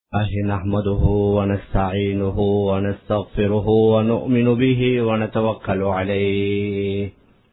الله نحمده ونستعينه ونستغفره ونؤمن به ونتوكل عليه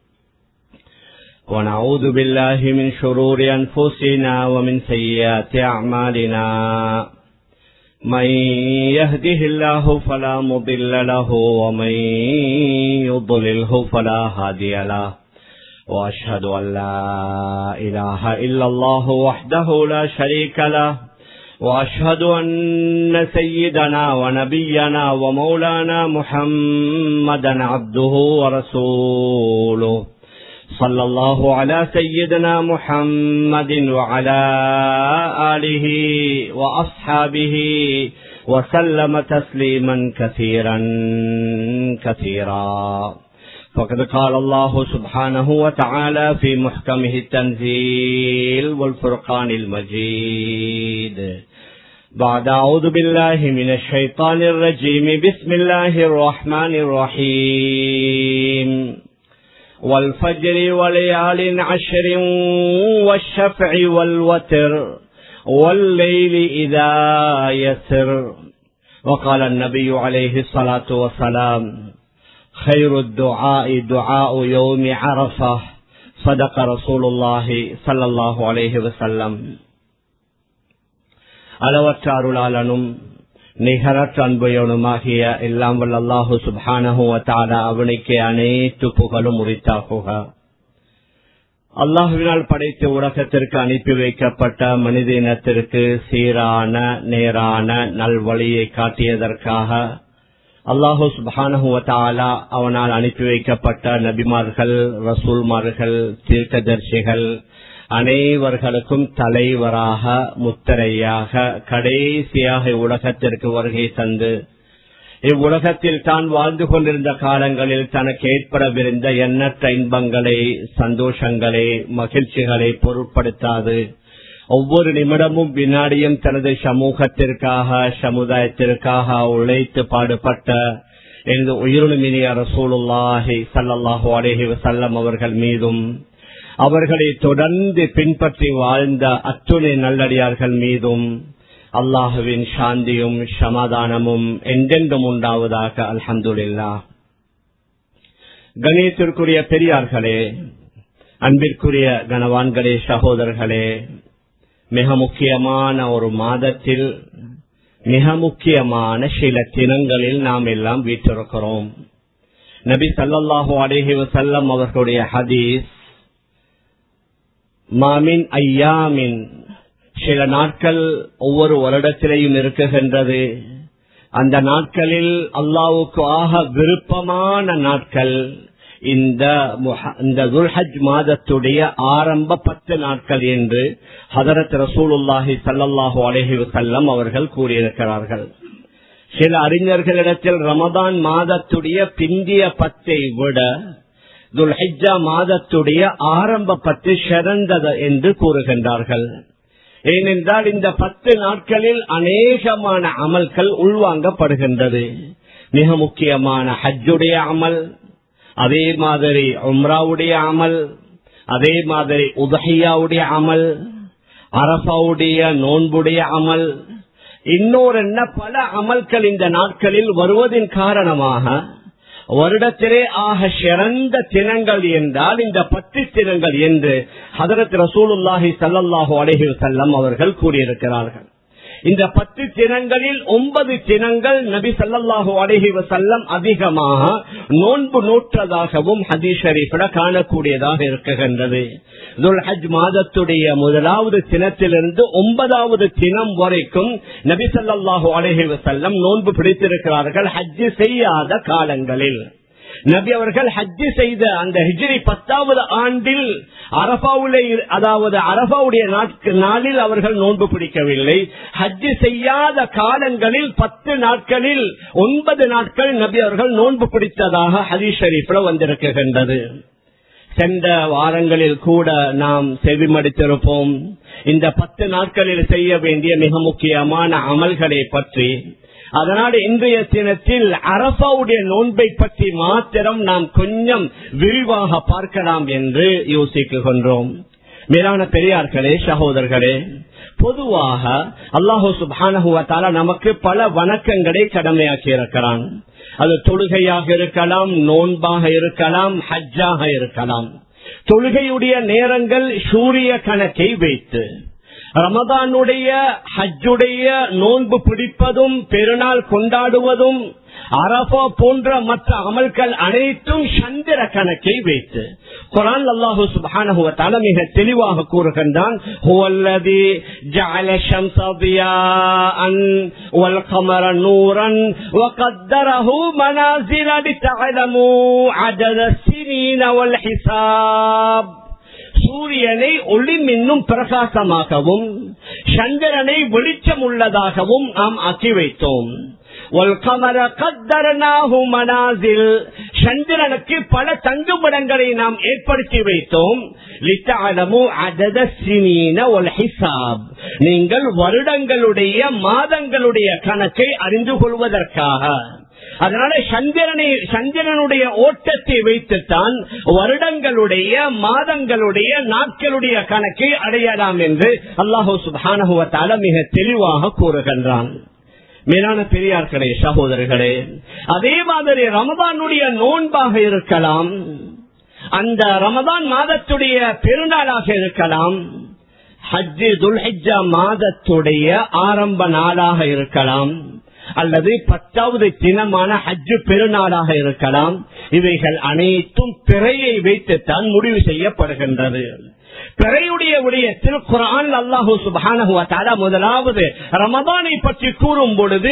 ونعوذ بالله من شرور أنفسنا ومن سيئات أعمالنا من يهده الله فلا مضل له ومن يضلله فلا هادي له وأشهد أن لا إله إلا الله وحده لا شريك له وأشهد أن سيدنا ونبينا ومولانا محمدا عبده ورسوله صلى الله على سيدنا محمد وعلى آله وأصحابه وسلم تسليما كثيرا كثيرا فقد قال الله سبحانه وتعالى في محكمه التنزيل والفرقان المجيد بعد أعوذ بالله من الشيطان الرجيم بسم الله الرحمن الرحيم والفجر وليال عشر والشفع والوتر والليل إذا يسر وقال النبي عليه الصلاة والسلام خير الدعاء دعاء يوم عرفة صدق رسول الله صلى الله عليه وسلم அளவற்ற அருளாளனும் நிகரற்ற அன்பையனுமாகிய எல்லாம் வல்ல அல்லாஹு சுபானஹுவத்தால அவனுக்கு அனைத்து புகழும் உரித்தாகுக அல்லாஹுவினால் படைத்த உலகத்திற்கு அனுப்பி வைக்கப்பட்ட மனித இனத்திற்கு சீரான நேரான நல்வழியை காட்டியதற்காக அல்லாஹு சுபானஹுவத்தாலா அவனால் அனுப்பி வைக்கப்பட்ட நபிமார்கள் ரசூல்மார்கள் தீர்க்கதர்சிகள் அனைவர்களுக்கும் தலைவராக முத்தரையாக கடைசியாக உலகத்திற்கு வருகை தந்து இவ்வுலகத்தில் தான் வாழ்ந்து கொண்டிருந்த காலங்களில் தனக்கு ஏற்படவிருந்த எண்ணற்ற இன்பங்களை சந்தோஷங்களை மகிழ்ச்சிகளை பொருட்படுத்தாது ஒவ்வொரு நிமிடமும் வினாடியும் தனது சமூகத்திற்காக சமுதாயத்திற்காக உழைத்து பாடுபட்ட எனது உயிரினுமினிய ரசூலுல்லாஹி சல்லாஹூ அலேஹி வசல்லம் அவர்கள் மீதும் அவர்களை தொடர்ந்து பின்பற்றி வாழ்ந்த அத்துணை நல்லடியார்கள் மீதும் அல்லாஹுவின் சாந்தியும் சமாதானமும் என்றென்றும் உண்டாவதாக அல்ஹந்துல்லா கணேத்திற்குரிய பெரியார்களே அன்பிற்குரிய கனவான்களே சகோதரர்களே மிக முக்கியமான ஒரு மாதத்தில் மிக முக்கியமான சில தினங்களில் நாம் எல்லாம் வீட்டிருக்கிறோம் நபி சல்லாஹூ அலேஹி வசல்லம் அவர்களுடைய ஹதீஸ் மாமின் ஐயாமின் சில நாட்கள் ஒவ்வொரு வருடத்திலையும் இருக்குகின்றது அந்த நாட்களில் அல்லாவுக்கு ஆக விருப்பமான நாட்கள் இந்த இந்த துல்ஹஜ் மாதத்துடைய ஆரம்ப பத்து நாட்கள் என்று ஹதரத் ரசூலுல்லாஹி சல்லாஹூ அலஹி வசல்லம் அவர்கள் கூறியிருக்கிறார்கள் சில அறிஞர்களிடத்தில் ரமதான் மாதத்துடைய பிந்திய பத்தை விட துல்ஹிஜா மாதத்துடைய ஆரம்ப பத்து சிறந்தது என்று கூறுகின்றார்கள் ஏனென்றால் இந்த பத்து நாட்களில் அநேகமான அமல்கள் உள்வாங்கப்படுகின்றது மிக முக்கியமான ஹஜ்ஜுடைய அமல் அதே மாதிரி உம்ராவுடைய அமல் அதே மாதிரி உதஹியாவுடைய அமல் அரபாவுடைய நோன்புடைய அமல் இன்னொரு என்ன பல அமல்கள் இந்த நாட்களில் வருவதின் காரணமாக வருடத்திலே ஆக சிறந்த தினங்கள் என்றால் இந்த பத்து தினங்கள் என்று ஹதரத் ரசூலுல்லாஹி சல்லாஹூ அலஹி செல்லம் அவர்கள் கூறியிருக்கிறார்கள் இந்த பத்து தினங்களில் ஒன்பது தினங்கள் நபி சல்லாஹூ அலஹி வசல்லம் அதிகமாக நோன்பு நூற்றதாகவும் ஹதீஸ் ஷரீஃபிட காணக்கூடியதாக இருக்குகின்றது ஹஜ் மாதத்துடைய முதலாவது தினத்திலிருந்து ஒன்பதாவது தினம் வரைக்கும் நபி சல்லாஹூ அலஹி வசல்லம் நோன்பு பிடித்திருக்கிறார்கள் ஹஜ்ஜு செய்யாத காலங்களில் நபி அவர்கள் ஹஜ்ஜு செய்த அந்த ஹிஜ்ரி பத்தாவது ஆண்டில் அரபாவுல அதாவது அரபாவுடைய நாளில் அவர்கள் நோன்பு பிடிக்கவில்லை ஹஜ்ஜு செய்யாத காலங்களில் பத்து நாட்களில் ஒன்பது நாட்கள் நபி அவர்கள் நோன்பு பிடித்ததாக ஹரீஷ் ஷரீஃப்ல வந்திருக்கின்றது சென்ற வாரங்களில் கூட நாம் செவிமடித்திருப்போம் இந்த பத்து நாட்களில் செய்ய வேண்டிய மிக முக்கியமான அமல்களை பற்றி அதனால் இன்றைய தினத்தில் அரபாவுடைய நோன்பை பற்றி மாத்திரம் நாம் கொஞ்சம் விரிவாக பார்க்கலாம் என்று யோசிக்குகின்றோம் மேலான பெரியார்களே சகோதரர்களே பொதுவாக அல்லாஹூ சுபானகுவத்தால நமக்கு பல வணக்கங்களை கடமையாக்கி இருக்கிறான் அது தொழுகையாக இருக்கலாம் நோன்பாக இருக்கலாம் ஹஜ்ஜாக இருக்கலாம் தொழுகையுடைய நேரங்கள் சூரிய கணக்கை வைத்து ரமதானுடைய ஹஜ்ஜுடைய நோன்பு பிடிப்பதும் பெருநாள் கொண்டாடுவதும் அரபா போன்ற மற்ற அமல்கள் அனைத்தும் சந்திர கணக்கை வைத்து குரான் அல்லாஹு சுபான மிக தெளிவாக கூறுகின்றான் والقمر نورا وقدره منازل لتعلموا عدد السنين والحساب சூரியனை ஒளி மின்னும் பிரகாசமாகவும் சந்திரனை வெளிச்சம் உள்ளதாகவும் நாம் ஆக்கி வைத்தோம் சந்திரனுக்கு பல தங்குமிடங்களை நாம் ஏற்படுத்தி வைத்தோம் நீங்கள் வருடங்களுடைய மாதங்களுடைய கணக்கை அறிந்து கொள்வதற்காக அதனால சந்திரனை சந்திரனுடைய ஓட்டத்தை வைத்துத்தான் வருடங்களுடைய மாதங்களுடைய நாட்களுடைய கணக்கை அடையலாம் என்று அல்லாஹூ சுபானுவத்தால மிக தெளிவாக கூறுகின்றான் மேலான பெரியார்களே சகோதரர்களே அதே மாதிரி ரமதானுடைய நோன்பாக இருக்கலாம் அந்த ரமதான் மாதத்துடைய பெருநாளாக இருக்கலாம் ஹஜ்ஜு துல்ஹிஜா மாதத்துடைய ஆரம்ப நாளாக இருக்கலாம் அல்லது பத்தாவது தினமான ஹஜ்ஜு பெருநாளாக இருக்கலாம் இவைகள் அனைத்தும் பிறையை வைத்துத்தான் முடிவு செய்யப்படுகின்றது பிறையுடைய விடயத்தில் குரான் அல்லாஹூ சுபான முதலாவது ரமதானை பற்றி கூறும் பொழுது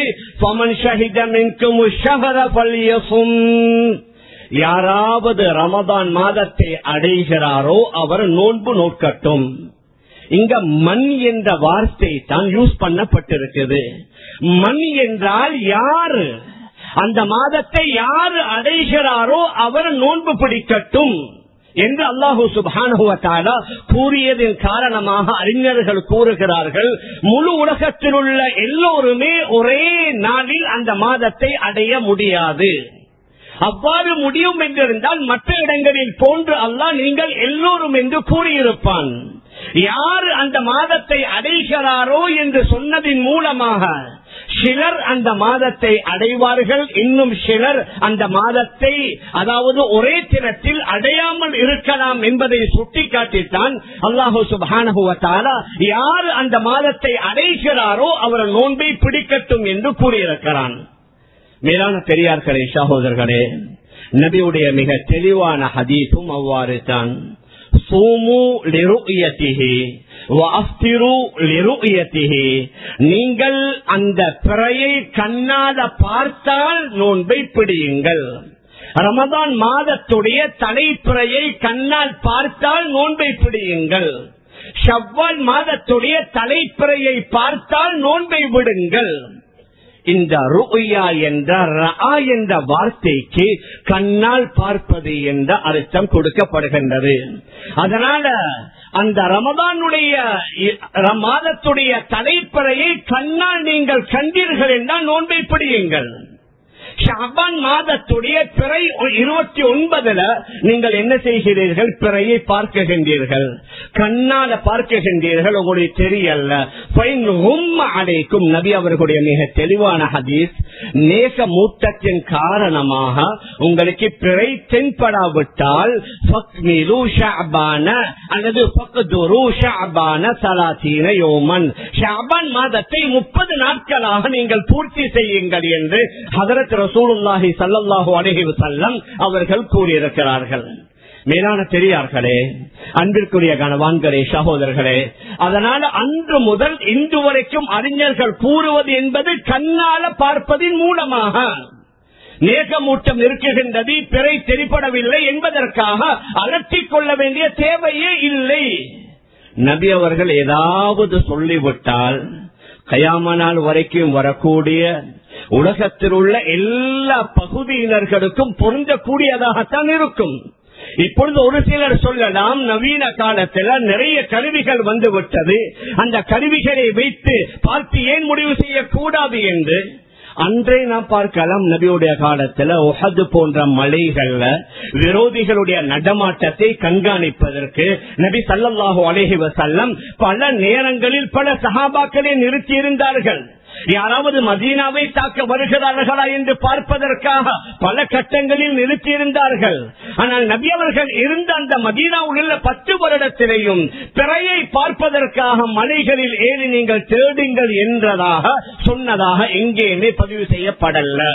யாராவது ரமதான் மாதத்தை அடைகிறாரோ அவர் நோன்பு நோக்கட்டும் இங்க மண் என்ற வார்த்தை தான் யூஸ் பண்ணப்பட்டிருக்குது மண் என்றால் யாரு அந்த மாதத்தை யாரு அடைகிறாரோ அவர் நோன்பு பிடிக்கட்டும் என்று அல்லாஹூ சுபானுவத்தாலா கூறியதன் காரணமாக அறிஞர்கள் கூறுகிறார்கள் முழு உலகத்தில் உள்ள எல்லோருமே ஒரே நாளில் அந்த மாதத்தை அடைய முடியாது அவ்வாறு முடியும் என்றிருந்தால் மற்ற இடங்களில் போன்று அல்லாஹ் நீங்கள் எல்லோரும் என்று கூறியிருப்பான் யார் அந்த மாதத்தை அடைகிறாரோ என்று சொன்னதின் மூலமாக சிலர் அந்த மாதத்தை அடைவார்கள் இன்னும் சிலர் அந்த மாதத்தை அதாவது ஒரே தினத்தில் அடையாமல் இருக்கலாம் என்பதை சுட்டிக்காட்டித்தான் அல்லாஹு சுபானுவத்தாலா யார் அந்த மாதத்தை அடைகிறாரோ அவர் நோன்பை பிடிக்கட்டும் என்று கூறியிருக்கிறான் மேலான பெரியார்களே சகோதரர்களே நபியுடைய மிக தெளிவான ஹதீஸும் அவ்வாறு தான் நீங்கள் அந்த பிறையை கண்ணால பார்த்தால் நோன்பை பிடியுங்கள் ரமதான் மாதத்துடைய தலைப்பிறையை கண்ணால் பார்த்தால் நோன்பை பிடியுங்கள் ஷவ்வால் மாதத்துடைய தலைப்பிறையை பார்த்தால் நோன்பை விடுங்கள் இந்த ருயா என்ற ரா என்ற வார்த்தைக்கு கண்ணால் பார்ப்பது என்ற அர்த்தம் கொடுக்கப்படுகின்றது அதனால அந்த ரமதானுடைய மாதத்துடைய தலைப்பறையை கண்ணால் நீங்கள் கண்டீர்கள் என்றால் நோன்பை பிடியுங்கள் ஷாபான் மாதத்துடைய பிறை இருபத்தி ஒன்பதுல நீங்கள் என்ன செய்கிறீர்கள் பிறையை பார்க்குகின்றீர்கள் கண்ணால பார்க்குகின்றீர்கள் உங்களுக்கு தெரியல அடைக்கும் நபி அவர்களுடைய மிக தெளிவான ஹதீஸ் நேச மூத்தத்தின் காரணமாக உங்களுக்கு பிறை தென்படாவிட்டால் அல்லது மாதத்தை முப்பது நாட்களாக நீங்கள் பூர்த்தி செய்யுங்கள் என்று ஹதரத் ரசூலுல்லாஹி சல்லாஹூ அலஹி வசல்லம் அவர்கள் கூறியிருக்கிறார்கள் மேலான பெரியார்களே அன்பிற்குரிய கனவான்களே சகோதரர்களே அதனால அன்று முதல் இன்று வரைக்கும் அறிஞர்கள் கூறுவது என்பது கண்ணால பார்ப்பதின் மூலமாக நேகமூட்டம் இருக்குகின்றது பிறை தெரிப்படவில்லை என்பதற்காக அலட்டிக் கொள்ள வேண்டிய தேவையே இல்லை நபி அவர்கள் ஏதாவது சொல்லிவிட்டால் கயாம நாள் வரைக்கும் வரக்கூடிய உலகத்தில் உள்ள எல்லா பகுதியினர்களுக்கும் பொருந்தக்கூடியதாகத்தான் இருக்கும் இப்பொழுது ஒரு சிலர் சொல்லலாம் நவீன காலத்துல நிறைய கருவிகள் வந்து விட்டது அந்த கருவிகளை வைத்து பார்த்து ஏன் முடிவு செய்யக்கூடாது என்று அன்றே நாம் பார்க்கலாம் நபியுடைய காலத்துல உஹது போன்ற மலைகள்ல விரோதிகளுடைய நடமாட்டத்தை கண்காணிப்பதற்கு நபி சல்லல்லாஹு அலைஹி வஸல்லம் பல நேரங்களில் பல சஹாபாக்களை நிறுத்தி இருந்தார்கள் யாராவது மதீனாவை தாக்க வருகிறார்களா என்று பார்ப்பதற்காக பல கட்டங்களில் நிறுத்தியிருந்தார்கள் ஆனால் நபி அவர்கள் இருந்த அந்த மதீனாவில் உள்ள பத்து வருடத்திலேயும் பிறையை பார்ப்பதற்காக மலைகளில் ஏறி நீங்கள் தேடுங்கள் என்றதாக சொன்னதாக எங்கேயுமே பதிவு செய்யப்படல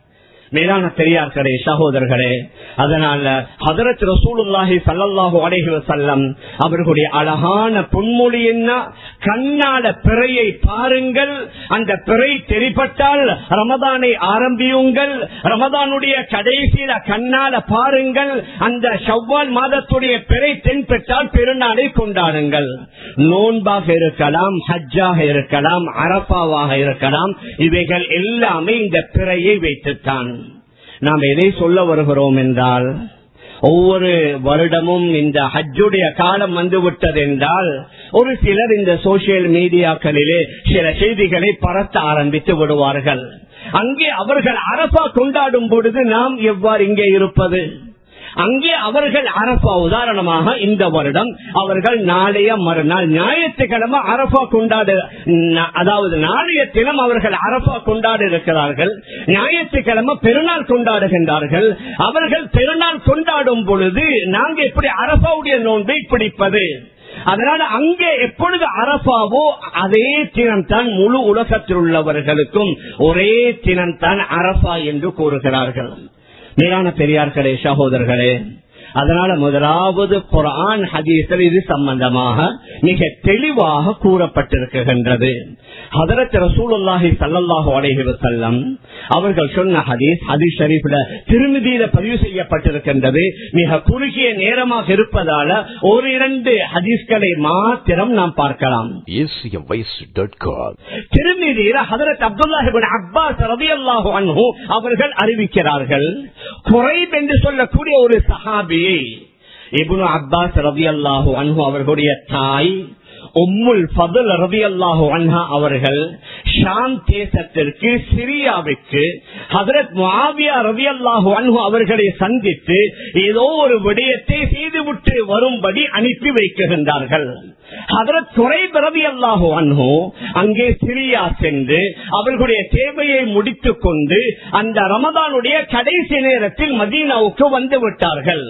மேலான பெரியார்களே சகோதரர்களே அதனால ஹதரத் ரசூலுல்லாஹி சல்லல்லாஹு அலைஹி வஸல்லம் அவர்களுடைய அழகான பொன்மொழி என்ன கண்ணால பிறையை பாருங்கள் அந்த பிறை தெரிப்பட்டால் ரமதானை ஆரம்பியுங்கள் ரமதானுடைய கடைசியில கண்ணால பாருங்கள் அந்த ஷவ்வால் மாதத்துடைய பிறை தென்பெற்றால் பெருநாளை கொண்டாடுங்கள் நோன்பாக இருக்கலாம் ஹஜ்ஜாக இருக்கலாம் அரப்பாவாக இருக்கலாம் இவைகள் எல்லாமே இந்த பிறையை வைத்துத்தான் நாம் எதை சொல்ல வருகிறோம் என்றால் ஒவ்வொரு வருடமும் இந்த ஹஜ்ஜுடைய காலம் வந்து விட்டது என்றால் ஒரு சிலர் இந்த சோசியல் மீடியாக்களிலே சில செய்திகளை பரத்த ஆரம்பித்து விடுவார்கள் அங்கே அவர்கள் அரபா கொண்டாடும் பொழுது நாம் எவ்வாறு இங்கே இருப்பது அங்கே அவர்கள் அரபா உதாரணமாக இந்த வருடம் அவர்கள் நாளைய மறுநாள் ஞாயிற்றுக்கிழமை அரபா கொண்டாடு அதாவது நாளைய தினம் அவர்கள் அரபா கொண்டாட இருக்கிறார்கள் ஞாயிற்றுக்கிழமை பெருநாள் கொண்டாடுகின்றார்கள் அவர்கள் பெருநாள் கொண்டாடும் பொழுது நாங்க எப்படி அரபாவுடைய நோன்பை பிடிப்பது அதனால அங்கே எப்பொழுது அரபாவோ அதே தினம்தான் முழு உலகத்தில் உள்ளவர்களுக்கும் ஒரே தினம்தான் அரபா என்று கூறுகிறார்கள் மேலான பெரியார்களே சகோதரர்களே அதனால முதலாவது குரான் ஹதீஸில் இது சம்பந்தமாக மிக தெளிவாக கூறப்பட்டிருக்கின்றது ஹதரத் ரசூலுல்லாஹி சல்லல்லாஹு அலைஹி வஸல்லம் அவர்கள் சொன்ன ஹதீஸ் ஹதீஸ் ஷரீஃப்ல திருமதியில பதிவு செய்யப்பட்டிருக்கின்றது மிக குறுகிய நேரமாக இருப்பதால ஒரு இரண்டு ஹதீஸ்களை மாத்திரம் நாம் பார்க்கலாம் திருமதியில ஹதரத் அப்துல்லாஹிபின் அப்பாஸ் ரதியல்லாஹு அன்ஹு அவர்கள் அறிவிக்கிறார்கள் குறைப் என்று சொல்லக்கூடிய ஒரு சஹாபியை இபுனு அப்பாஸ் ரவி அல்லாஹு அன்ஹு அவர்களுடைய தாய் உம்முல் ஃபதுல் ரவி அல்லாஹு அன்ஹா அவர்கள் ஷாம் தேசத்திற்கு சிரியாவுக்கு ஹதரத் முஆவியா ரவி அல்லாஹு அன்ஹு அவர்களை சந்தித்து ஏதோ ஒரு விடயத்தை செய்துவிட்டு வரும்படி அனுப்பி வைக்கின்றார்கள் ஹதரத் குறைப் ரவி அல்லாஹு அன்ஹு அங்கே சிரியா சென்று அவர்களுடைய தேவையை முடித்துக் கொண்டு அந்த ரமதானுடைய கடைசி நேரத்தில் மதீனாவுக்கு வந்து விட்டார்கள்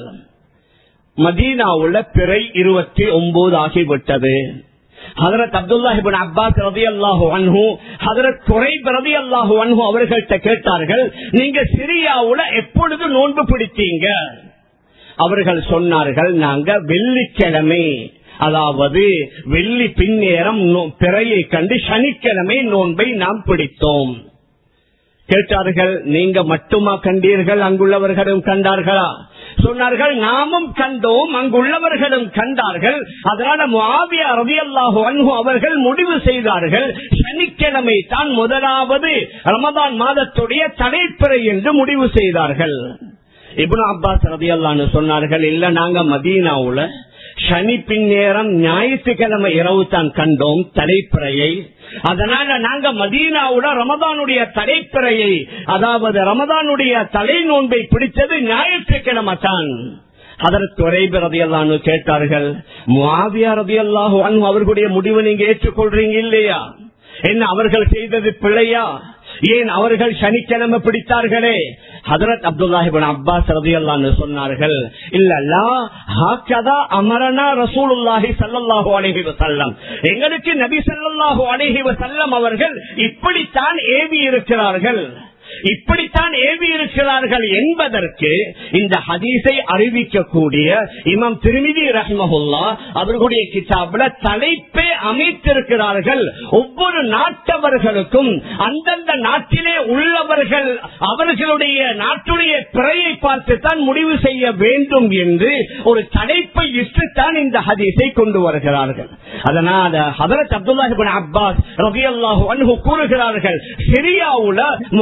மதீனாவுள்ள பிறை இருபத்தி ஒன்பது ஆகிவிட்டது ஹதரத் அப்துல்லாஹிபின் அப்பாஸ் ரதி அல்லாஹு அன்ஹு ஹதரத் குறைப் ரதி அல்லாஹு அன்ஹு அவர்கள்ட்ட கேட்டார்கள் நீங்க சிரியாவுல எப்பொழுது நோன்பு பிடித்தீங்க அவர்கள் சொன்னார்கள் நாங்க வெள்ளிக்கிழமை அதாவது வெள்ளி பின்னேரம் பிறையை கண்டு சனிக்கிழமை நோன்பை நாம் பிடித்தோம் கேட்டார்கள் நீங்க மட்டுமா கண்டீர்கள் அங்குள்ளவர்களும் கண்டார்களா சொன்னார்கள் நாமும் கண்டோம் அங்குள்ளவர்களும் கண்டார்கள் அதனால முஆவியா ரலியல்லாஹு அன்ஹு அவர்கள் முடிவு செய்தார்கள் சனிக்கிழமை தான் முதலாவது ரமதான் மாதத்துடைய தலைப்பிறை என்று முடிவு செய்தார்கள் இப்னு அப்பாஸ் ரதியல்லான்னு சொன்னார்கள் இல்ல நாங்க மதீனாவுல சனி பின்னேரம் ஞாயிற்றுக்கிழமை இரவு தான் கண்டோம் தலைப்பிறையை அதனால நாங்க மதீனாவுல ரமதானுடைய தலைப்பிறையை அதாவது ரமதானுடைய தலை நோன்பை பிடிச்சது ஞாயிற்றுக்கிழமை தான் அதற்கு உரைபு ரதியல்லான்னு கேட்டார்கள் முவாவியா ரதியல்லாஹு அன்பு அவர்களுடைய முடிவை நீங்க ஏற்றுக்கொள்றீங்க இல்லையா என்ன அவர்கள் செய்தது பிள்ளையா ஏன் அவர்கள் சனிக்கிழமை பிடித்தார்களே ஹதரத் அப்துல்லாஹிபின் அப்பாஸ் ரதியல்லான்னு சொன்னார்கள் இல்லல்லா ஹாக்கதா அமரனா ரசூலுல்லாஹி சல்லல்லாஹு அலைஹி வஸல்லம் எங்களுக்கு நபி ஸல்லல்லாஹு அலைஹி வஸல்லம் அவர்கள் இப்படித்தான் ஏவி இருக்கிறார்கள் இப்படித்தான் ஏவி இருக்கிறார்கள் என்பதற்கு இந்த ஹதீஸை அறிவிக்கக்கூடிய இமாம் திருமிதி ரஹ்மஹுல்லா அவர்களுடைய கிதாப்ல தலைப்பே அமைத்திருக்கிறார்கள் ஒவ்வொரு நாட்டவர்களுக்கும் அந்தந்த நாட்டிலே உள்ளவர்கள் அவர்களுடைய நாட்டுடைய பிறையை பார்த்துத்தான் முடிவு செய்ய வேண்டும் என்று ஒரு தலைப்பை இட்டுத்தான் இந்த ஹதீஸை கொண்டு வருகிறார்கள் அதனால ஹதரத் அப்துல்லாஹிபின் அப்பாஸ் ரவி அல்லாஹு அன்ஹு கூறுகிறார்கள் சிரியாவுல மாவியா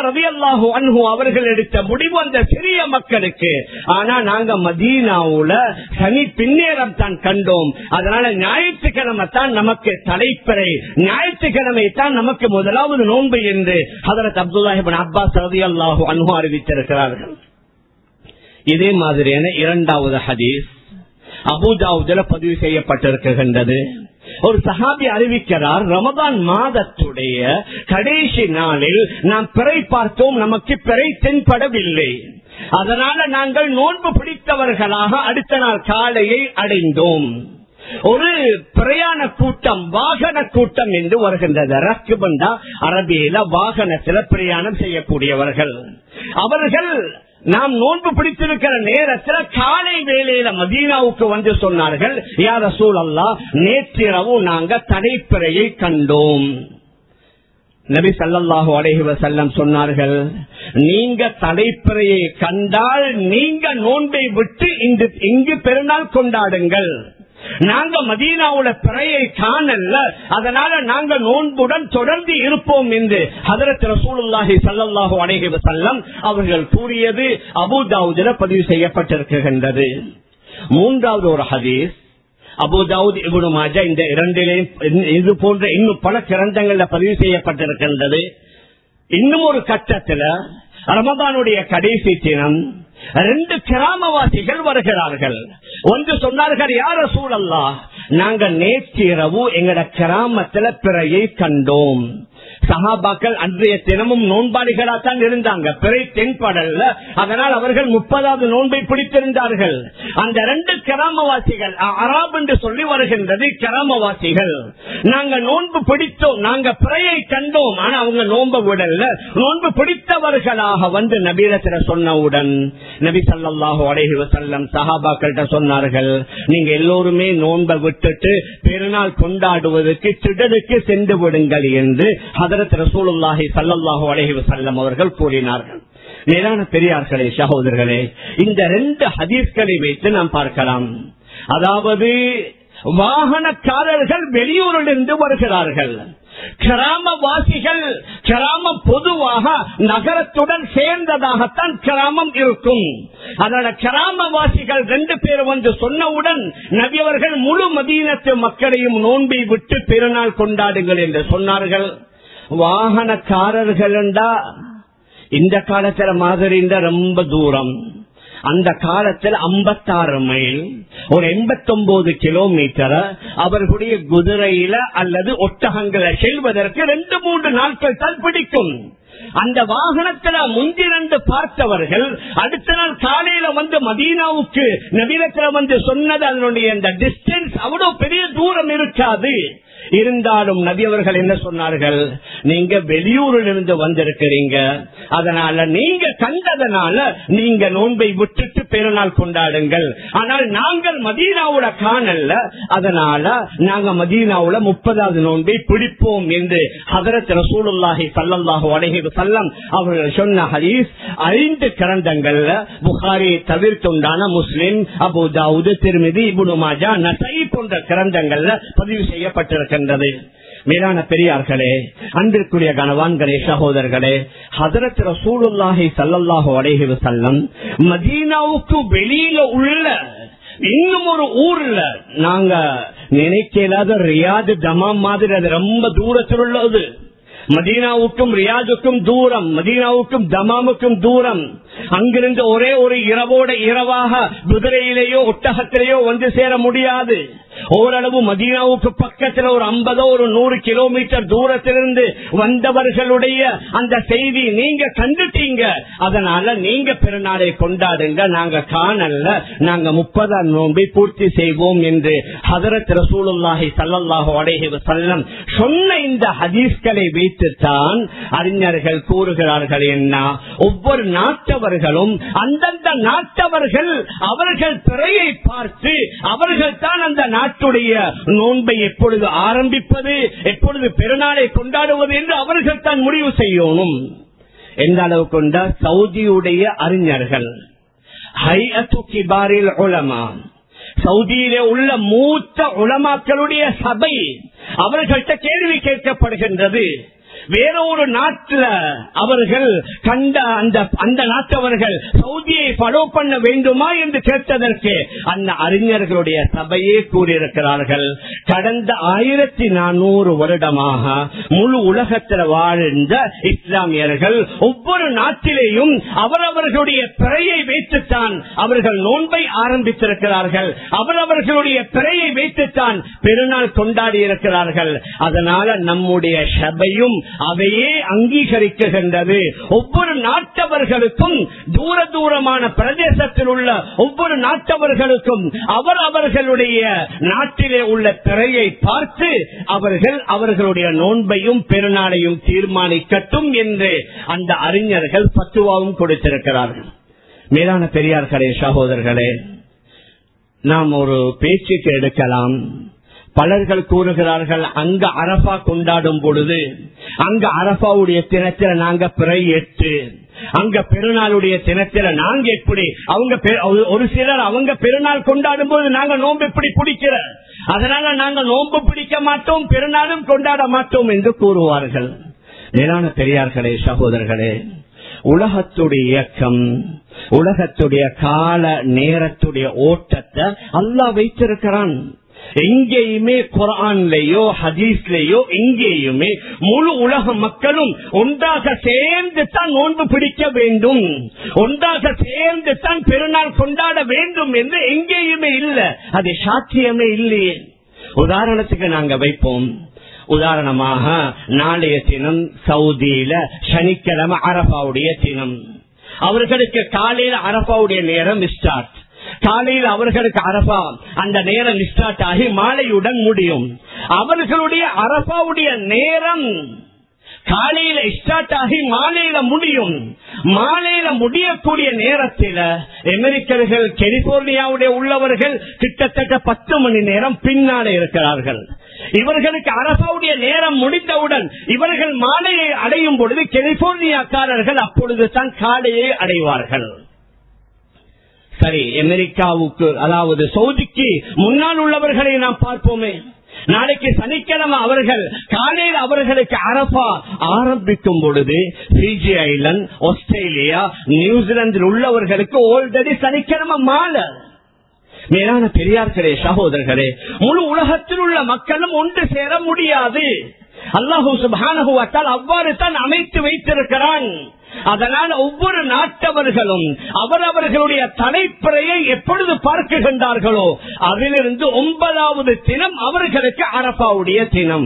ரவி அல்லாஹு அன்ஹு அவர்கள் எடுத்த முடிவு அந்த சிறிய மக்களுக்கு ஆனா நாங்க மதீனாவுல சனி பின்னேரம் தான் கண்டோம் அதனால ஞாயிற்றுக்கிழமை தான் நமக்கு தலைப்பறை ஞாயிற்றுக்கிழமை தான் நமக்கு முதலாவது நோன்பு என்று ஹதரத் அப்துல்லாஹிபின் அப்பாஸ் ரவி அல்லாஹு அன்ஹு அறிவித்திருக்கிறார்கள் இதே மாதிரியான இரண்டாவது ஹதீஸ் அபுதாவுதுல பதிவு செய்யப்பட்டிருக்கின்றது ஒரு சஹாபி அறிவிக்கிறார் ரமதான் மாதத்துடைய கடைசி நாளில் நாம் பிறை பார்த்தோம் நமக்கு பிறை தென்படவில்லை அதனால நாங்கள் நோன்பு பிடித்தவர்களாக அடுத்த நாள் காலையை அடைந்தோம் ஒரு பிரயாண கூட்டம் வாகன கூட்டம் என்று வருகின்றது ரக்குபண்டா அரபியில வாகனத்தில் பிரயாணம் செய்யக்கூடியவர்கள் அவர்கள் நாம் நோன்பு பிடித்திருக்கிற நேரத்தில் காலை வேளையில மதீனாவுக்கு வந்து சொன்னார்கள் யார சூழல்லா நேற்றிரவு நாங்க தடைப்பிறையை கண்டோம் நபி சல்லாஹு அலைஹி வசல்லம் சொன்னார்கள் நீங்க தலைப்பிறையை கண்டால் நீங்க நோன்பை விட்டு இங்கு இங்கு பெருநாள் கொண்டாடுங்கள் நாங்க மதீனாவுல பிறையை காணல அதனால நாங்க நோன்புடன் தொடர்ந்து இருப்போம் என்று ஹதரத் ரசூலுல்லாஹி சல்லாஹூ அலைஹி வசல்லம் அவர்கள் கூறியது அபுதாவுதில பதிவு செய்யப்பட்டிருக்கின்றது மூன்றாவது ஒரு ஹதீஸ் அபுதாவுத் இபுனு மாஜா இந்த இரண்டிலேயும் இது போன்ற இன்னும் பல கிரந்தங்கள்ல பதிவு செய்யப்பட்டிருக்கின்றது இன்னும் ஒரு கட்டத்துல ரமதானுடைய கடைசி தினம் ரெண்டு கிராமவாசிகள் வருகிறார்கள் ஒன்று சொன்னார்கள் யார சூழல்லா நாங்க நேற்றிரவு எங்கட கிராமத்துல பிறையை கண்டோம் சஹாபாக்கள் அன்றைய தினமும் நோன்பாளிகளா தான் இருந்தாங்க பிறை தென்படல அதனால் அவர்கள் முப்பதாவது நோன்பை பிடித்திருந்தார்கள் அந்த ரெண்டு கிராமவாசிகள் அராப் என்று சொல்லி வருகின்றது கிராமவாசிகள் நாங்க நோன்பு பிடித்தோம் நாங்க பிறையை கண்டோம் ஆனா அவங்க நோன்பு விடல நோன்பு பிடித்தவர்களாக வந்து நபீரத்திர சொன்னவுடன் நபி சல்லாஹூ அலஹி வசல்லம் சஹாபாக்கள்கிட்ட சொன்னார்கள் நீங்க எல்லோருமே நோன்பை விட்டுட்டு பெருநாள் கொண்டாடுவதற்கு திடலுக்கு சென்று விடுங்கள் என்று ஹதரத் ரசூலுல்லாஹி சல்லாஹூ அலஹி வசல்லம் அவர்கள் கூறினார்கள் மேலான பெரியார்களே சகோதரர்களே இந்த ரெண்டு ஹதீஸ்களை வைத்து நாம் பார்க்கலாம் அதாவது வாகனக்காரர்கள் வெளியூரிலிருந்து வருகிறார்கள் கிராமவாசிகள் கிராமம் பொதுவாக நகரத்துடன் சேர்ந்ததாகத்தான் கிராமம் இருக்கும் அதனால கிராமவாசிகள் ரெண்டு பேர் வந்து சொன்னவுடன் நபியவர்கள் முழு மதீனத்து மக்களையும் நோன்பை விட்டு பெருநாள் கொண்டாடுங்கள் என்று சொன்னார்கள் வாகனக்காரர்கள் இந்த காலத்துல மாதிரி ரொம்ப தூரம் அந்த காலத்தில் ஐம்பத்தாறு மைல் ஒரு எண்பத்தி ஒன்பது கிலோமீட்டர் அவர்களுடைய குதிரையில அல்லது ஒட்டகங்களை செல்வதற்கு ரெண்டு மூன்று நாட்கள் தான் பிடிக்கும் அந்த வாகனத்துல முந்திரண்டு பார்த்தவர்கள் அடுத்த நாள் காலையில வந்து மதீனாவுக்கு நவீனத்துல வந்து சொன்னது அதனுடைய அந்த டிஸ்டன்ஸ் அவ்வளவு பெரிய தூரம் இருக்காது இருந்தாலும் நபி அவர்கள் என்ன சொன்னார்கள் நீங்க வெளியூரில் இருந்து வந்திருக்கிறீங்க அதனால நீங்க கண்டதனால நீங்க நோன்பை விட்டுட்டு பெருநாள் கொண்டாடுங்கள் ஆனால் நாங்கள் மதீனாவோட காணல்ல அதனால நாங்க மதீனாவுல முப்பதாவது நோன்பை பிடிப்போம் என்று ஹதரத் ரசூலுல்லாஹி சல்லாஹு அலஹி வசல்லம் அவர்கள் சொன்ன ஹரீஸ் ஐந்து கிரந்தங்கள்ல புகாரி தவிர்த்துண்டான முஸ்லிம் அபு தாவுது திருமிதி இபுனு மாஜா நசை போன்ற கிரந்தங்கள்ல பதிவு செய்யப்பட்டிருக்கின்றது மேலான பெரியார்களே அன்பிற்குரிய கனவான்களே சகோதரர்களே ஹதரத் ரசூலுல்லாஹி சல்லல்லாஹு அலைஹி வஸல்லம் மதீனாவுக்கு வெளியில உள்ள இன்னும் ஒரு ஊர்ல நாங்க நினைக்கலாத ரியாது தமாம் மாதிரி அது ரொம்ப தூரத்தில் உள்ளது மதீனாவுக்கும் ரியாதுக்கும் தூரம் மதீனாவுக்கும் தமாமுக்கும் தூரம் அங்கிருந்து ஒரே ஒரு இரவோட இரவாக குதிரையிலேயோ ஒட்டகத்திலேயோ வந்து சேர முடியாது ஓரளவு மதீனாவுக்கு பக்கத்தில் ஒரு ஐம்பதோ ஒரு நூறு கிலோமீட்டர் தூரத்திலிருந்து வந்தவர்களுடைய அந்த செய்தி நீங்க கண்டுட்டீங்க அதனால நீங்க பெருநாளை கொண்டாடுங்க நாங்க காணல்ல நாங்க முப்பதாம் நோன்பை பூர்த்தி செய்வோம் என்று ஹதரத் ரசூலுல்லாஹி சல்லாஹு அடைஹி வசல்லம் சொன்ன இந்த ஹதீஸ்களை வைத்துத்தான் அறிஞர்கள் கூறுகிறார்கள் என்ன ஒவ்வொரு நாட்டவர்களும் அந்தந்த நாட்டவர்கள் அவர்கள் பிறையை பார்த்து அவர்கள் தான் அந்த நாட்டுடைய நோன்பை எப்பொழுது ஆரம்பிப்பது எப்பொழுது பெருநாளை கொண்டாடுவது என்று அவர்கள் தான் முடிவு செய்யணும் எந்த அளவு கொண்ட சவுதியுடைய அறிஞர்கள் ஹைஅத்து கிபாரில் உலமா சவுதியிலே உள்ள மூத்த உலமாக்களுடைய சபை அவர்கள்ட்ட கேள்வி கேட்கப்படுகின்றது வேற ஒரு நாட்டுல அவர்கள் கண்ட அந்த அந்த நாட்டவர்கள் சவுதியை ஃபாலோ பண்ண வேண்டுமா என்று கேட்டதற்கு அந்த அறிஞர்களுடைய சபையே கூறியிருக்கிறார்கள் கடந்த ஆயிரத்தி நானூறு வருடமாக முழு உலகத்தில் வாழ்ந்த இஸ்லாமியர்கள் ஒவ்வொரு நாட்டிலேயும் அவரவர்களுடைய பிறையை வைத்துத்தான் அவர்கள் நோன்பை ஆரம்பித்திருக்கிறார்கள் அவரவர்களுடைய பிறையை வைத்துத்தான் பெருநாள் கொண்டாடி இருக்கிறார்கள் அதனால நம்முடைய சபையும் அவையே அங்கீகரிக்குகின்றது ஒவ்வொரு நாட்டவர்களுக்கும் தூர தூரமான பிரதேசத்தில் உள்ள ஒவ்வொரு நாட்டவர்களுக்கும் அவர் அவர்களுடைய நாட்டிலே உள்ள திரையை பார்த்து அவர்கள் அவர்களுடைய நோன்பையும் பெருநாளையும் தீர்மானிக்கட்டும் என்று அந்த அறிஞர்கள் பத்துவாவும் கொடுத்திருக்கிறார்கள் மேலான பெரியார்களே சகோதரர்களே நாம் ஒரு பேச்சுக்கு எடுக்கலாம் பலர்கள் கூறுகிறார்கள் அங்க அரபா கொண்டாடும் பொழுது அங்க அரபாவுடைய தினத்தில நாங்க பிறை எட்டு அங்க பெருநாளுடைய தினத்தில நாங்க எப்படி அவங்க ஒரு சிலர் அவங்க பெருநாள் கொண்டாடும் போது நாங்க நோன்பு எப்படி பிடிக்கிற அதனால நாங்க நோன்பு பிடிக்க மாட்டோம் பெருநாளும் கொண்டாட மாட்டோம் என்று கூறுவார்கள் மேலான பெரியார்களே சகோதரர்களே உலகத்துடைய இயக்கம் உலகத்துடைய கால நேரத்துடைய ஓட்டத்தை அல்லா வைத்திருக்கிறான் எங்கேயுமே குரான்லயோ ஹதீஸ்லயோ எங்கேயுமே முழு உலக மக்களும் ஒன்றாக சேர்ந்து தான் நோன்பு பிடிக்க வேண்டும் ஒன்றாக சேர்ந்து தான் பெருநாள் கொண்டாட வேண்டும் என்று எங்கேயுமே இல்லை அது சாத்தியமே இல்லையே உதாரணத்துக்கு நாங்க வைப்போம் உதாரணமாக நாளைய தினம் சவுதியில சனிக்கிழமை அரபாவுடைய தினம் அவர்களுக்கு காலையில் அரபாவுடைய நேரம் ஸ்டார்ட் காலையில் அவர்களுக்கு அரபா அந்த நேரம் ஸ்டார்ட் ஆகி மாலையுடன் முடியும் அவர்களுடைய அரபாவுடைய நேரம் காலையில ஸ்டார்ட் ஆகி மாலையில முடியும் மாலையில முடியக்கூடிய நேரத்தில் அமெரிக்கர்கள் கலிபோர்னியாவுடைய உள்ளவர்கள் கிட்டத்தட்ட பத்து மணி நேரம் பின்னாலே இருக்கிறார்கள் இவர்களுக்கு அரபாவுடைய நேரம் முடிந்தவுடன் இவர்கள் மாலையை அடையும் பொழுது கலிபோர்னியாக்காரர்கள் அப்பொழுது தான் காலையை அடைவார்கள் சரி அமெரிக்காவுக்கு அதாவது சவுதிக்கு முன்னால் உள்ளவர்களை நாம் பார்ப்போமே நாளைக்கு சனிக்கிழமை அவர்கள் காலையில் அவர்களுக்கு அரபா ஆரம்பிக்கும் பொழுது பிஜி ஐலண்ட் ஆஸ்திரேலியா நியூசிலாந்தில் உள்ளவர்களுக்கு ஆல்ரெடி சனிக்கிழமை மாலை மேலான பெரியார்களே சகோதரர்களே முழு உலகத்தில் உள்ள மக்களும் ஒன்று சேர முடியாது அல்லாஹூ சுபானகுவத்தால் அவ்வாறு தான் அமைத்து வைத்திருக்கிறான் அதனால் ஒவ்வொரு நாட்டவர்களும் அவரவர்களுடைய தலைப்பறையை எப்பொழுது பார்க்குகின்றார்களோ அதிலிருந்து ஒன்பதாவது தினம் அவர்களுக்கு அரபாவுடைய தினம்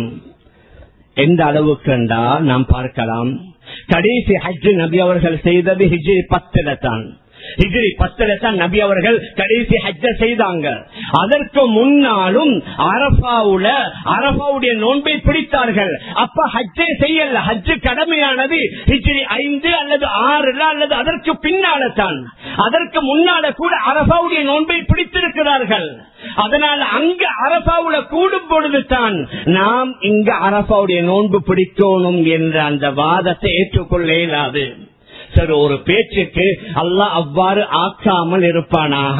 எந்த அளவுக்கு என்றா நாம் பார்க்கலாம் கடைசி ஹஜ் நபி அவர்கள் செய்தது ஹிஜி பத்தில தான் ஹிஜ்ரி பத்துல தான் நபி அவர்கள் கடைசி ஹஜ்ஜ செய்தாங்க அதற்கு முன்னாலும் அரபாவுல அரபாவுடைய நோன்பை பிடித்தார்கள் அப்ப ஹஜ்ஜை செய்யல ஹஜ்ஜு கடமையானது ஹிஜ்ரி ஐந்து அல்லது ஆறுல அல்லது அதற்கு பின்னால தான் அதற்கு முன்னால கூட அரபாவுடைய நோன்பை பிடித்திருக்கிறார்கள் அதனால் அங்க அரபாவுல கூடும் பொழுது தான் நாம் இங்க அரபாவுடைய நோன்பு பிடிக்கணும் என்ற அந்த வாதத்தை ஏற்றுக்கொள்ள இயலாது சரி ஒரு பேச்சுக்கு அல்லாஹ் அவ்வாறு ஆக்காமல் இருப்பானாக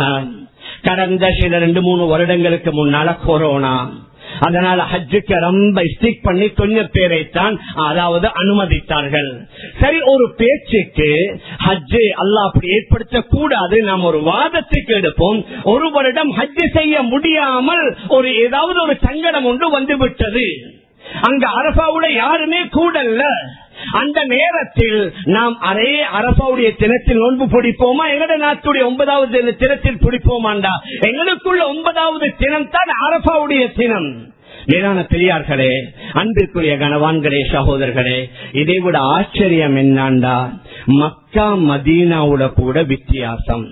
கடந்த சில ரெண்டு மூணு வருடங்களுக்கு முன்னால கொரோனா அதனால ஹஜ்ஜுக்கு ரொம்ப ஸ்டிக் பண்ணி கொஞ்சம் பேரைத்தான் அதாவது அனுமதித்தார்கள் சரி ஒரு பேச்சுக்கு ஹஜ்ஜு அல்லாஹ் அப்படி ஏற்படுத்த கூடாது நாம் ஒரு வாதத்துக்கு எடுப்போம் ஒரு வருடம் ஹஜ்ஜு செய்ய முடியாமல் ஒரு ஏதாவது ஒரு சங்கடம் ஒன்று வந்துவிட்டது அங்க அரபாவுல யாருமே கூடல்ல அந்த நேரத்தில் நாம் அதே அரபாவுடைய தினத்தில் நோன்பு பிடிப்போமா எங்கட நாட்டுடைய ஒன்பதாவது தினத்தில் பிடிப்போமாண்டா எங்களுக்குள்ள ஒன்பதாவது தினம் தான் அரபாவுடைய தினம் மேலான பெரியார்களே அன்பிற்குரிய கனவான்களே சகோதரர்களே இதை விட ஆச்சரியம் என்னாண்டா மக்கா மதீனாவோட கூட வித்தியாசம்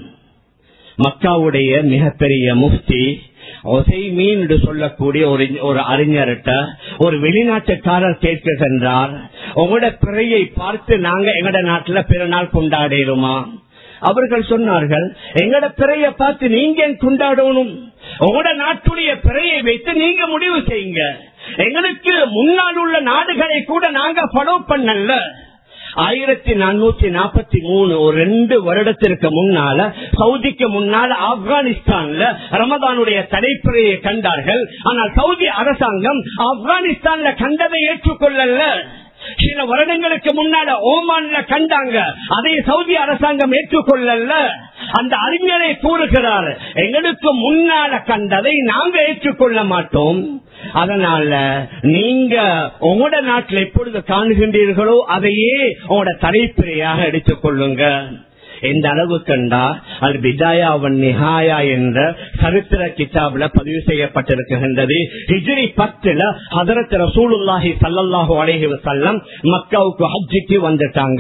மக்காவுடைய மிகப்பெரிய முஃப்தி ஒசைமீன் என்று சொல்லக்கூடிய ஒரு ஒரு அறிஞர்கிட்ட ஒரு வெளிநாட்டுக்காரர் கேட்கின்றார் உங்களோட பிறையை பார்த்து நாங்க எங்கட நாட்டுல பிறநாள் கொண்டாடிடுமா அவர்கள் சொன்னார்கள் எங்கட பிறைய பார்த்து நீங்க கொண்டாடணும் உங்களோட நாட்டுடைய பிறையை வைத்து நீங்க முடிவு செய்யுங்க எங்களுக்கு முன்னால் உள்ள நாடுகளை கூட நாங்க ஃபாலோ பண்ணல ஆயிரத்தி நானூத்தி நாற்பத்தி மூணு ஒரு ரெண்டு வருடத்திற்கு முன்னால சவுதிக்கு முன்னால ஆப்கானிஸ்தான்ல ரமதானுடைய தடைப்பிறையை கண்டார்கள் ஆனால் சவுதி அரசாங்கம் ஆப்கானிஸ்தான்ல கண்டதை ஏற்றுக்கொள்ளல சில வருடங்களுக்கு முன்னால ஓமான்ல கண்டாங்க அதை சவுதி அரசாங்கம் ஏற்றுக்கொள்ளல அந்த அறிஞரை கூறுகிறார் எங்களுக்கு முன்னால கண்டதை நாங்க ஏற்றுக்கொள்ள மாட்டோம் அதனால நீங்க உங்களோட நாட்டில் எப்பொழுது காணுகின்றீர்களோ அதையே உங்களோட தலைப்பிரையாக எடுத்துக் கொள்ளுங்க எந்த அளவு கண்டா அது பிதாயாவன் நிஹாயா என்ற சரித்திர கிதாபில் பதிவு செய்யப்பட்டிருக்கின்றது ஹிஜ்ரி பத்துல ஹதரத் ரசூலுல்லாஹி சல்லல்லாஹு அலைஹி வஸல்லம் மக்காவுக்கு ஹஜ்ஜிக்கு வந்துட்டாங்க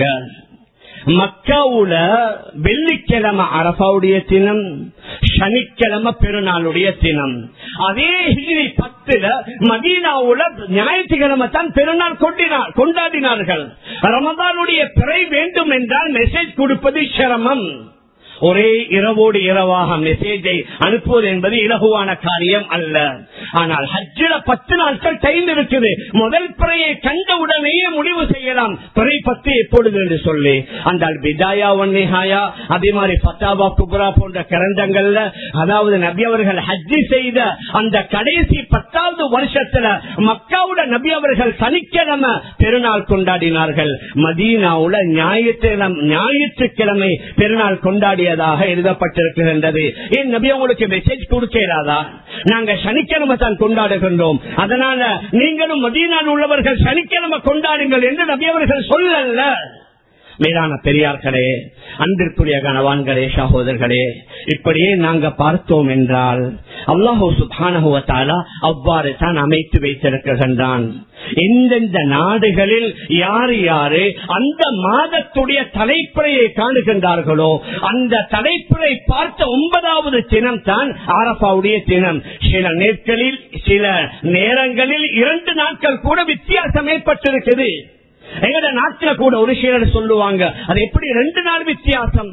மக்காவுல வெள்ளிக்கிழமை அரபாவுடைய தினம் சனிக்கிழமை பெருநாளுடைய தினம் அதே ஹிஜ்ரி பத்துல மதீனாவுல ஞாயிற்றுக்கிழமை தான் பெருநாள் கொண்டினார் கொண்டாடினார்கள் ரமதானுடைய பிறை வேண்டும் என்றால் மெசேஜ் கொடுப்பது சிரமம் ஒரே இரவோடு இரவாக மெசேஜை அனுப்புவது என்பது இலகுவான காரியம் அல்ல ஆனால் ஹஜ்ஜில பத்து நாட்கள் டைம் இருக்குது முதல் பிறையை கண்ட உடனேயே முடிவு செய்யலாம் பிறை பத்து எப்பொழுது என்று சொல்லி அந்த பிதாயா ஒன்னிஹாயா அதே மாதிரி பத்தாபா குபுரா போன்ற கிரந்தங்கள்ல அதாவது நபி அவர்கள் ஹஜ்ஜி செய்த அந்த கடைசி பத்தாவது வருஷத்துல மக்காவுட நபி அவர்கள் சனிக்கிழமை பெருநாள் கொண்டாடினார்கள் மதீனாவுல ஞாயிற்றுக்கிழமை ஞாயிற்றுக்கிழமை பெருநாள் கொண்டாடி கூடியதாக எழுதப்பட்டிருக்கின்றது ஏன் நபி உங்களுக்கு மெசேஜ் கொடுக்கிறாதா நாங்க சனிக்கிழமை தான் கொண்டாடுகின்றோம் அதனால நீங்களும் மதியநாள் உள்ளவர்கள் சனிக்கிழமை கொண்டாடுங்கள் என்று நபி அவர்கள் சொல்லல மேலான பெரியார்களே அன்பிற்குரிய கனவான்களே சகோதரர்களே இப்படியே நாங்க பார்த்தோம் என்றால் அல்லாஹூ சுபானகுவத்தாலா அவ்வாறு தான் அமைத்து வைத்திருக்கின்றான் எந்தெந்த நாடுகளில் யாரு யாரு அந்த மாதத்துடைய தலைப்புறையை காணுகின்றார்களோ அந்த தலைப்புறை பார்த்த ஒன்பதாவது தினம் தான் ஆரப்பாவுடைய தினம் சில நேர்களில் சில நேரங்களில் இரண்டு நாட்கள் கூட வித்தியாசம் ஏற்பட்டிருக்குது எங்கட நாட்டில் கூட ஒரு சிலர் சொல்லுவாங்க அது எப்படி ரெண்டு நாள் வித்தியாசம்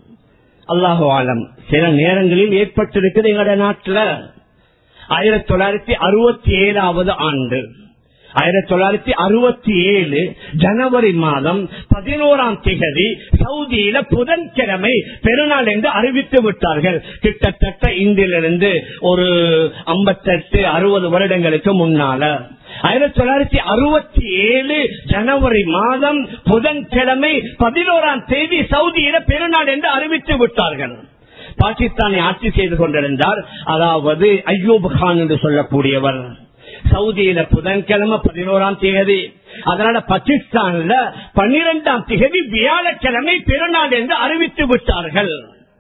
அல்லாஹு ஆலம் சில நேரங்களில் ஏற்பட்டிருக்குது எங்கட நாட்டில் ஆயிரத்தி தொள்ளாயிரத்தி அறுபத்தி ஏழாவது ஆண்டு ஆயிரத்தி தொள்ளாயிரத்தி அறுபத்தி ஏழு ஜனவரி மாதம் பதினோராம் திகதி சவுதியில புதன்கிழமை பெருநாள் என்று அறிவித்து விட்டார்கள் கிட்டத்தட்ட இன்றிலிருந்து ஒரு ஐம்பத்தெட்டு அறுபது வருடங்களுக்கு முன்னால ஆயிரத்தி தொள்ளாயிரத்தி அறுபத்தி ஏழு ஜனவரி மாதம் புதன்கிழமை பதினோராம் தேதி சவுதியில பெருநாள் என்று அறிவித்து விட்டார்கள் பாகிஸ்தானை ஆட்சி செய்து கொண்டிருந்தார் அதாவது அய்யூப் கான் என்று சொல்லக்கூடியவர் சவுதியில புதன்கிழமை பதினோராம் தேதி அதனால பாகிஸ்தான்ல பன்னிரெண்டாம் தேதி வியாழக்கிழமை பெருநாள் என்று அறிவித்து விட்டார்கள்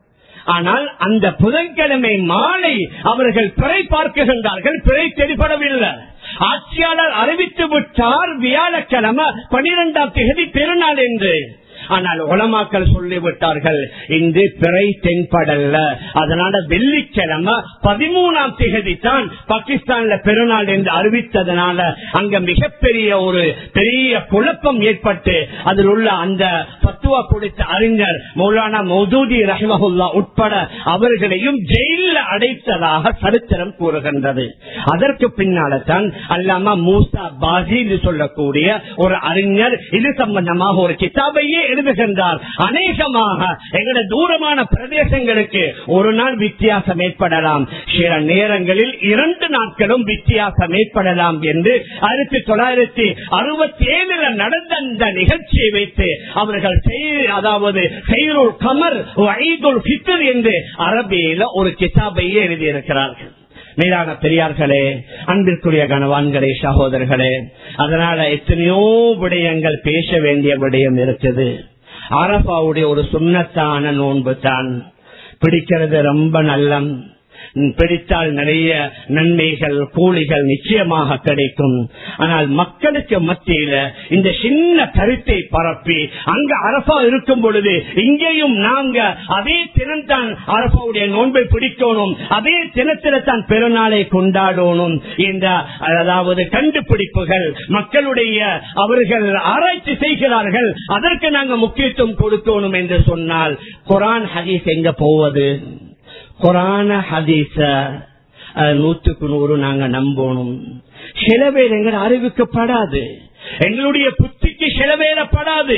ஆனால் அந்த புதன்கிழமை மாலை அவர்கள் பிறை பார்க்குகின்றார்கள் பிறை தெளிப்படவில்லை ஆட்சியாளர் அறிவித்து விட்டார் வியாழக்கிழமை பனிரெண்டாம் தேதி பெருநாள் என்று ஆனால் உலமாக்கள் சொல்லிவிட்டார்கள் இன்று பிறை தென்படல்ல அதனால வெள்ளிக்கிழமை பதிமூணாம் தேதி தான் பாகிஸ்தான்ல பெருநாள் என்று அறிவித்ததனால அங்க மிகப்பெரிய ஒரு பெரிய குழப்பம் ஏற்பட்டு அதில் உள்ள அந்த பத்துவா கொடுத்த அறிஞர் மௌலானா மௌதூதி ரஹ்மஹுல்லா உட்பட அவர்களையும் ஜெயில அடைத்ததாக சரித்திரம் கூறுகின்றது அதற்கு பின்னால தான் அல்லாம மூசா பாசி என்று சொல்லக்கூடிய ஒரு அறிஞர் இது சம்பந்தமாக ஒரு கிதாபையே எழுதுகின்றார் அநேகமாக எங்களுடைய தூரமான பிரதேசங்களுக்கு ஒரு நாள் வித்தியாசம் ஏற்படலாம் சில நேரங்களில் இரண்டு நாட்களும் வித்தியாசம் ஏற்படலாம் என்று ஆயிரத்தி தொள்ளாயிரத்தி அறுபத்தி ஏழுல நடந்த அந்த நிகழ்ச்சியை வைத்து அவர்கள் அதாவது செயலுள் கமர் ஐதுல் பித்தர் என்று அரபியில ஒரு கிதாபையே எழுதியிருக்கிறார்கள் மேலான பெரியார்களே அன்பிற்குரிய கனவான்களே சகோதரர்களே அதனால எத்தனையோ விடயங்கள் பேச வேண்டிய விடயம் இருக்குது அரபாவுடைய ஒரு சுண்ணத்தான நோன்பு தான் பிடிக்கிறது ரொம்ப நல்லம் பிடித்தால் நிறைய நன்மைகள் கூலிகள் நிச்சயமாக கிடைக்கும் ஆனால் மக்களுக்கு மத்தியில இந்த சின்ன கருத்தை பரப்பி அங்க அரபா இருக்கும் பொழுது இங்கேயும் நாங்க அதே தினம்தான் அரபாவுடைய நோன்பை பிடிக்கணும் அதே தினத்தில தான் பெருநாளை கொண்டாடணும் என்ற அதாவது கண்டுபிடிப்புகள் மக்களுடைய அவர்கள் ஆராய்ச்சி செய்கிறார்கள் அதற்கு நாங்க முக்கியத்துவம் கொடுக்கணும் என்று சொன்னால் குரான் ஹதீஸ் எங்க போவது குரான ஹதீச நூற்றுக்கு நூறு நாங்க நம்பணும் சில பேர் எங்கள் அறிவிக்கப்படாது எங்களுடைய புத்திக்கு சிலவேறப்படாது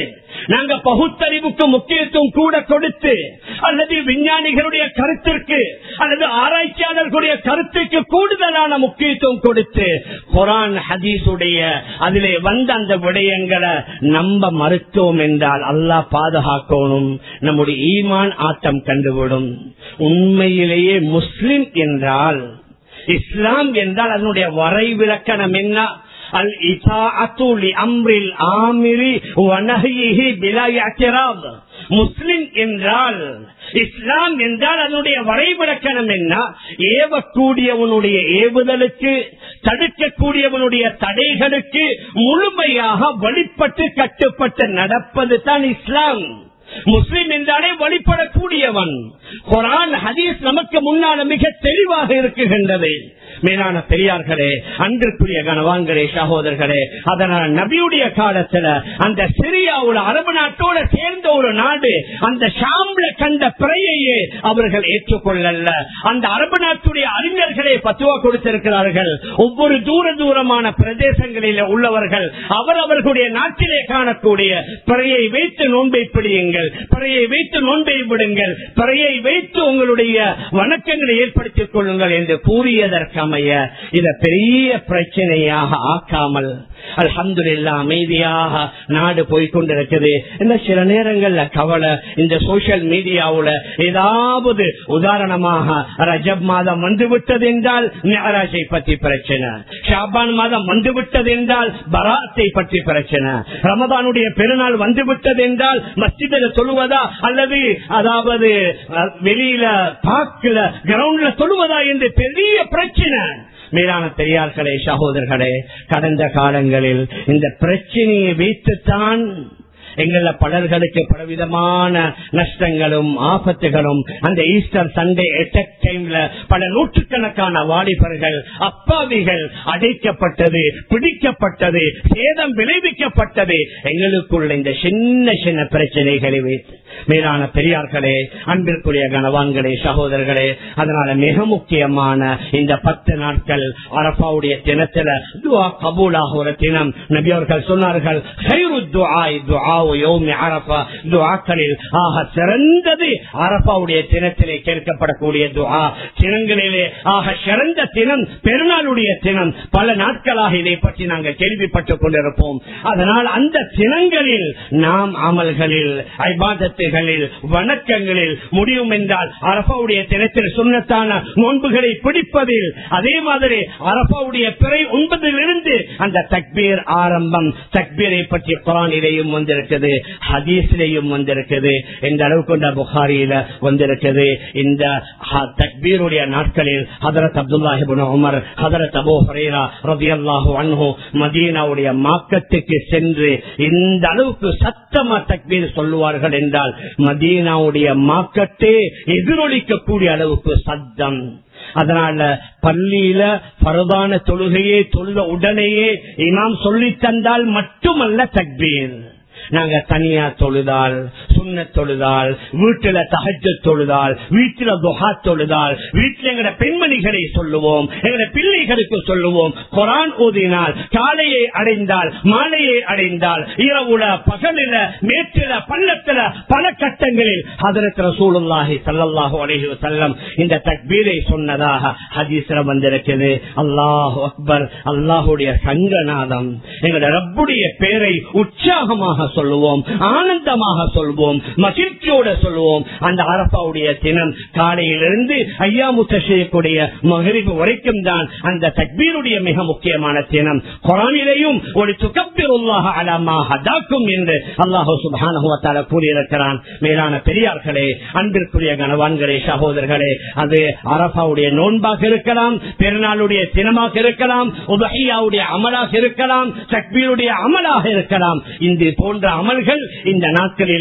நாங்க பகுத்தறிவுக்கு முக்கியத்துவம் கூட கொடுத்து அல்லது விஞ்ஞானிகளுடைய கருத்திற்கு அல்லது ஆராய்ச்சியாளர்களுடைய கருத்துக்கு கூடுதலான முக்கியத்துவம் கொடுத்து குரான் ஹதீஸுடைய அதிலே வந்த அந்த விடயங்களை நம்ப மறுத்தோம் என்றால் அல்லாஹ் பாதுகாக்கணும் நம்முடைய ஈமான் ஆட்டம் கண்டுவிடும் உண்மையிலேயே முஸ்லிம் என்றால் இஸ்லாம் என்றால் அதனுடைய வரைவிலக்கணம் என்ன அல் இசாஅத்து லி அம்ரில் ஆமிரி வனஹிஹி பிலா இஅ்திராத் முஸ்லிம் என்றால் இஸ்லாம் என்றால் அதனுடைய வரைவிலக்கணம் என்ன ஏவக்கூடியவனுடைய ஏவுதலுக்கு தடுக்கக்கூடியவனுடைய தடைகளுக்கு முழுமையாக வழிபட்டு கட்டுப்பட்டு நடப்பது தான் இஸ்லாம் முஸ்லிம் என்றாலே வழிபடக்கூடியவன் குரான் ஹதீஸ் நமக்கு முன்னால மிக தெளிவாக இருக்குகின்றது மேலான பெரியார்களே அன்பிற்குரிய கனவான்களே சகோதரர்களே அதனால் நபியுடைய காலத்துல அந்த சிரியாவுல அரபு நாட்டோட சேர்ந்த ஒரு நாடு அந்த ஷாம்ல கண்ட பிறையையே அவர்கள் ஏற்றுக்கொள்ளல அந்த அரபு நாட்டுடைய அறிஞர்களே பத்துவா கொடுத்திருக்கிறார்கள் ஒவ்வொரு தூர தூரமான பிரதேசங்களில் உள்ளவர்கள் அவரவர்களுடைய நாட்டிலே காணக்கூடிய பிறையை வைத்து நோன்பை பிடியுங்கள் பிறையை வைத்து நோன்பை விடுங்கள் பிறையை வைத்து உங்களுடைய வணக்கங்களை ஏற்படுத்திக் கொள்ளுங்கள் என்று கூறியதற்கு அமைய இத பெரிய பிரச்சனையாக ஆக்காமல் அல்ஹம்துலில்லா அமைதியாக நாடு போய்கொண்டிருக்குது இந்த சில நேரங்கள்ல கவலை இந்த சோசியல் மீடியாவுல ஏதாவது உதாரணமாக ரஜப் மாதம் வந்து விட்டது என்றால் மெஹராஜை பற்றி பிரச்சனை ஷாபான் மாதம் வந்து விட்டது என்றால் பராத்தை பற்றி பிரச்சனை ரமதானுடைய பெருநாள் வந்து விட்டது என்றால் மஸ்ஜிதில் சொல்லுவதா அல்லது அதாவது அஹ், வெளியில பார்க்கல கிரவுண்ட்ல சொல்லுவதா என்று பெரிய பிரச்சனை மேலான பெரியார்களே சகோதரர்களே கடந்த காலங்களில் இந்த பிரச்சனையை வைத்துத்தான் எங்கள பலர்களுக்கு பலவிதமான நஷ்டங்களும் ஆபத்துகளும் அந்த ஈஸ்டர் சண்டே அட்டாக் டைம்ல பல நூற்றுக்கணக்கான வாலிபர்கள் அப்பாவிகள் அடைக்கப்பட்டது பிடிக்கப்பட்டது சேதம் விளைவிக்கப்பட்டது எங்களுக்குள்ள இந்த சின்ன சின்ன பிரச்சனைகளை வைத்து மேலான பெரியார்களே அன்பிற்குரிய கனவான்களே சகோதரர்களே அதனால மிக முக்கியமான இந்த பத்து நாட்கள் அரபாவுடைய தினத்துல துவா கபூலாக ஒரு தினம் நபி அவர்கள் சொன்னார்கள் "ஹைரு துஆஇ துஆஉ யௌமி அரஃபா." துஆக்களில் ஆக சிறந்தது அரபாவுடைய தினத்திலே கேட்கப்படக்கூடிய துஆ தினங்களிலே ஆக சிறந்த தினம் பெருநாளுடைய தினம் பல நாட்களாக இதை பற்றி நாங்கள் கேள்விப்பட்டுக் கொண்டிருப்போம் அதனால் அந்த தினங்களில் நாம் அமல்களில் ஐபாதத்துகளில் வணக்கங்களில் முடியும் என்றால் அரபாவுடைய தினத்தில் சுண்ணத்தான நோன்புகளை பிடிப்பதில் அதே மாதிரி அரபாவுடைய பிறை ஒன்பதிலிருந்து அந்த தக்பீர் ஆரம்பம் தக்பீரை பற்றி குரானிலேயும் வந்திருக்குது ஹதீஸிலேயும் வந்திருக்குது இந்த அளவு கொண்ட புகாரியில வந்திருக்குது இந்த ஹ- தக்பீருடைய நாட்களில் ஹதரத் அப்துல்லாஹிபுன் உமர் ஹதரத் அபோ ஹரேரா ரபியல்லாஹு அன்ஹு மதீனாவுடைய மாக்கத்துக்கு சென்று இந்த அளவுக்கு சத்தமா தக்பீர் சொல்லுவார்கள் என்றால் மதீனாவுடைய மாக்கத்தே எதிரொலிக்கக்கூடிய அளவுக்கு சத்தம் அதனால பள்ளியில பரதான தொழுகையே தொழுத உடனேயே இமாம் சொல்லி தந்தால் மட்டுமல்ல தக்பீர் நாங்க தனியா தொழுதால் சுண்ண தொழுதால் வீட்டுல தகஜ தொழுதால் வீட்டுல துஹா தொழுதால் வீட்டுல எங்கட பெண்மணிகளை சொல்லுவோம் எங்கட பிள்ளைகளுக்கு சொல்லுவோம் குரான் ஓதினால் காலையை அடைந்தால் மாலையை அடைந்தால் இரவுல பகலில மேற்றில பள்ளத்துல பல கட்டங்களில் ஹதரத் ரசூலுல்லாஹி ஸல்லல்லாஹு அலைஹி வஸல்லம் இந்த தக்பீரை சொன்னதாக ஹதீஸ்ல வந்திருக்குது அல்லாஹ் அக்பர் அல்லாஹுடைய சங்கநாதம் எங்களுடைய ரப்புடைய பேரை உற்சாகமாக சொல்லுவோம் ஆனந்தமாக சொல்வோம் மகிழ்ச்சியோட சொல்லுவோம் அந்த அரபாவுடைய தினம் காலையிலிருந்து ஐயாமுத்த செய்யக்கூடிய மகரிபு வரைக்கும் தான் அந்த தக்பீருடைய மிக முக்கியமான தினம் குரானிலேயும் ஒரு துக்கப்பிருல்லாக அலமா ஹதாக்கும் என்று அல்லாஹு சுபான கூறியிருக்கிறான் மேலான பெரியார்களே அன்பிற்குரிய கனவான்களே சகோதரர்களே அது அரபாவுடைய நோன்பாக இருக்கலாம் பெருநாளுடைய தினமாக இருக்கலாம் உபஹியாவுடைய அமலாக இருக்கலாம் தக்பீருடைய அமலாக இருக்கலாம் இந்த போன்ற அமல்கள் இந்த நாட்களிலே மிக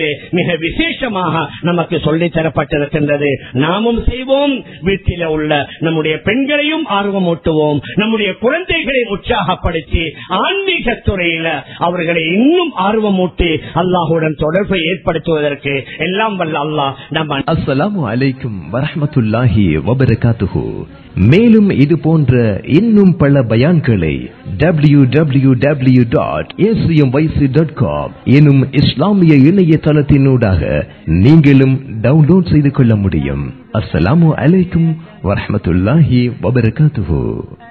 மிக விசேஷமாக நமக்கு சொல்லித் தரப்பட்டிருக்கின்றது நாமும் செய்வோம் வீட்டில உள்ள நம்முடைய பெண்களையும் ஆர்வமூட்டுவோம் நம்முடைய குழந்தைகளை உற்சாகப்படுத்தி ஆன்மீக துறையில அவர்களை இன்னும் ஆர்வமூட்டி அல்லாஹுடன் தொடர்பை ஏற்படுத்துவதற்கு எல்லாம் வல்ல அல்லாஹ் நம்ம அஸ்ஸலாமு அலைக்கும் வரஹ்மத்துல்லாஹி வபரகாத்துஹு மேலும் இது போன்ற இன்னும் பல பயான்களை W W W dot dot com எனும் இஸ்லாமிய இணையதளத்தினூடாக நீங்களும் டவுன்லோட் செய்து கொள்ள முடியும் அஸ்ஸலாமு அலைக்கும் வரஹ்மத்துல்லாஹி வபரகாத்துஹு